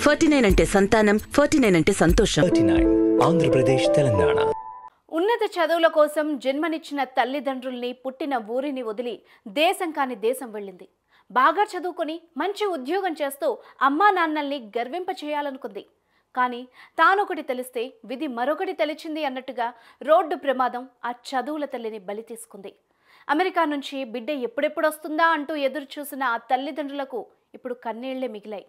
forty nine అంటే సంతానం forty nine అంటే సంతోషం థర్టీ నైన్ ఆంధ్రప్రదేశ్ తెలంగాణ ఉన్నత చదువుల కోసం జన్మనిచ్చిన తల్లిదండ్రుల్ని పుట్టిన ఊరిని వదిలి దేశం కాని దేశం వెళ్ళింది బాగా చదువుకొని మంచి ఉద్యోగం చేస్తూ అమ్మా నాన్నల్ని గర్వింప చేయాలనుకుంది కానీ తానొకటి తెలిస్తే విధి మరొకటి తెలిచింది అన్నట్టుగా రోడ్డు ప్రమాదం ఆ చదువుల తల్లిని బలి తీసుకుంది అమెరికా నుంచి బిడ్డ ఎప్పుడెప్పుడొస్తుందా అంటూ ఎదురు చూసిన ఆ తల్లిదండ్రులకు ఇప్పుడు కన్నీళ్లే మిగిలాయి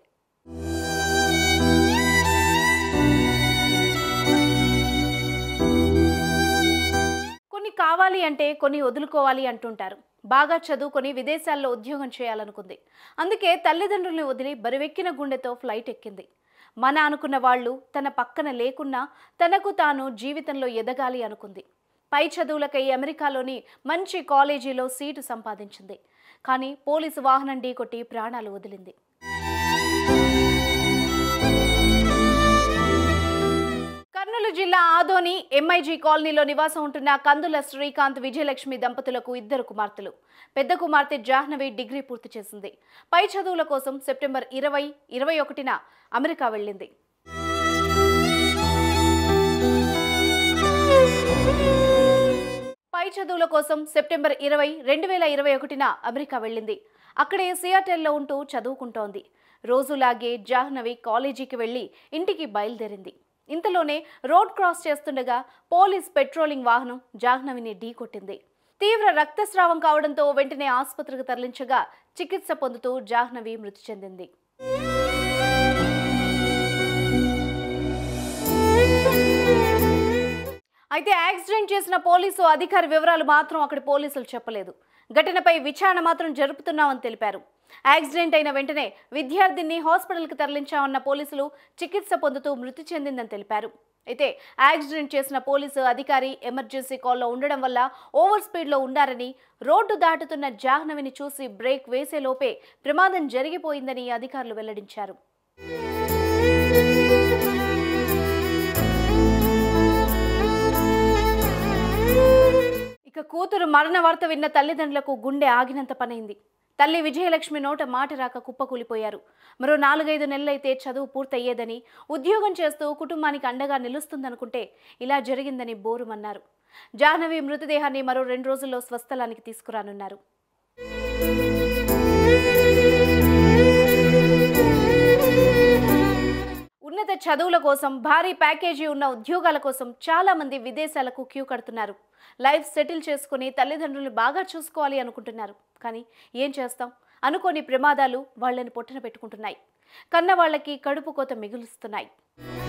కొన్ని కావాలి అంటే కొన్ని వదులుకోవాలి అంటుంటారు బాగా చదువుకొని విదేశాల్లో ఉద్యోగం చేయాలనుకుంది అందుకే తల్లిదండ్రుల్ని వదిలి బరువెక్కిన గుండెతో ఫ్లైట్ ఎక్కింది మన అనుకున్న వాళ్ళు తన పక్కన లేకున్నా తనకు తాను జీవితంలో ఎదగాలి అనుకుంది పై చదువులకై అమెరికాలోని మంచి కాలేజీలో సీటు సంపాదించింది కానీ పోలీసు వాహనం ఢీకొట్టి ప్రాణాలు వదిలింది కర్నూలు జిల్లా ఆదోని ఎంఐజీ కాలనీలో నివాసం ఉంటున్న కందుల శ్రీకాంత్ విజయలక్ష్మి దంపతులకు ఇద్దరు కుమార్తెలు పెద్ద కుమార్తె జాహ్నవి డిగ్రీ పూర్తి చేసింది పై చదువుల కోసం సెప్టెంబర్ ఇరవై ఇరవై ఒకటిన అమెరికా వెళ్ళింది పై చదువుల కోసం సెప్టెంబర్ ఇరవై రెండు వేల ఇరవై ఒకటిన అమెరికా వెళ్ళింది అక్కడే సియాటెల్లో ఉంటూ చదువుకుంటోంది రోజులాగే జాహ్నవి కాలేజీకి వెళ్ళి ఇంటికి బయలుదేరింది ఇంతలోనే రోడ్ క్రాస్ చేస్తుండగా పోలీస్ పెట్రోలింగ్ వాహనం జాహ్నవిని ఢీకొట్టింది తీవ్ర రక్తస్రావం కావడంతో వెంటనే ఆసుపత్రికి తరలించగా చికిత్స పొందుతూ జాహ్నవి మృతి చెందింది అయితే యాక్సిడెంట్ చేసిన పోలీసు అధికారి వివరాలు మాత్రం అక్కడి పోలీసులు చెప్పలేదు ఘటనపై విచారణ మాత్రం జరుపుతున్నామని తెలిపారు యాక్సిడెంట్ అయిన వెంటనే విద్యార్థిని హాస్పిటల్కి తరలించామన్న పోలీసులు చికిత్స పొందుతూ మృతి చెందిందని తెలిపారు అయితే యాక్సిడెంట్ చేసిన పోలీసు అధికారి ఎమర్జెన్సీ కాల్లో ఉండడం వల్ల ఓవర్ స్పీడ్లో ఉండారని రోడ్డు దాటుతున్న జాహ్నవిని చూసి బ్రేక్ వేసేలోపే ప్రమాదం జరిగిపోయిందని అధికారులు వెల్లడించారు ఇక కూతురు మరణ వార్త విన్న తల్లిదండ్రులకు గుండె ఆగినంత పనైంది తల్లి విజయలక్ష్మి నోట మాట రాక కుప్పకూలిపోయారు మరో నాలుగైదు నెలలైతే చదువు పూర్తయ్యేదని ఉద్యోగం చేస్తూ కుటుంబానికి అండగా నిలుస్తుందనుకుంటే ఇలా జరిగిందని బోరుమన్నారు జాహ్నవి మృతదేహాన్ని మరో రెండు రోజుల్లో స్వస్థలానికి తీసుకురానున్నారు ఉన్నత చదువుల కోసం భారీ ప్యాకేజీ ఉన్న ఉద్యోగాల కోసం చాలా మంది విదేశాలకు క్యూ కడుతున్నారు లైఫ్ సెటిల్ చేసుకుని తల్లిదండ్రులు బాగా చూసుకోవాలి అనుకుంటున్నారు కానీ ఏం చేస్తాం అనుకోని ప్రమాదాలు వాళ్ళని పొట్టన పెట్టుకుంటున్నాయి కన్న వాళ్ళకి కడుపు కోత మిగులుస్తున్నాయి